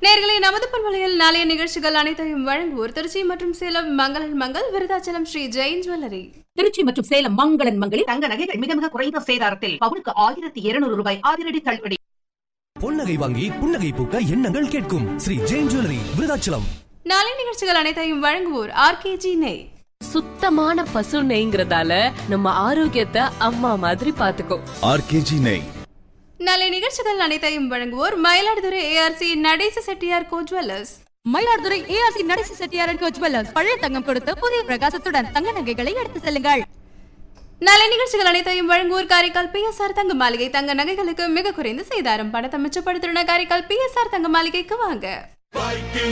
நேர்களை நமது பண்பலையில் நாளைய நிகழ்ச்சிகள் அனைத்தையும் வழங்குவோர் திருச்சி மற்றும் சேலம் மங்களன் மங்கள் விருதாச்சலம் ஸ்ரீ ஜெயின் ஜுவல்லரி திருச்சி மற்றும் சேலம் மங்களன் மங்களில் தங்க நகைகள் மிக மிக குறைந்த சேதாரத்தில் பவுனுக்கு ஆயிரத்தி இருநூறு ரூபாய் அதிரடி தள்ளுபடி பொன்னகை வாங்கி புன்னகை பூக்க எண்ணங்கள் கேட்கும் ஸ்ரீ ஜெயின் ஜுவல்லரி விருதாச்சலம் நாளை நிகழ்ச்சிகள் அனைத்தையும் வழங்குவோர் ஆர்கேஜி நெய் சுத்தமான பசு நெய்ங்கிறதால நம்ம ஆரோக்கியத்தை அம்மா மாதிரி பாத்துக்கோ ஆர்கேஜி நெய் நாளை நிகழ்ச்சிகள் அனைத்தையும் வழங்குவோர் Mayiladuthurai ARC Natesa Chettiar co jewellers Mayiladuthurai ARC Natesa செட்டியாரன் கோச் ஜுவல்லர்ஸ் பழைய தங்கம் கொடுத்து புதிய பிரகாசத்துடன் தங்க நகைகளை எடுத்து செல்லுங்கள் நாளை நிகழ்ச்சிகள் அனைத்தையும் வழங்குவோர் காரைக்கால் பிஎஸ்ஆர் தங்க மாளிகை தங்க நகைகளுக்கு மிக குறைந்த செய்தாரம் பணத்தை மிச்சப்படுத்தின காரைக்கால் பிஎஸ்ஆர் தங்க மாளிகைக்கு வாங்க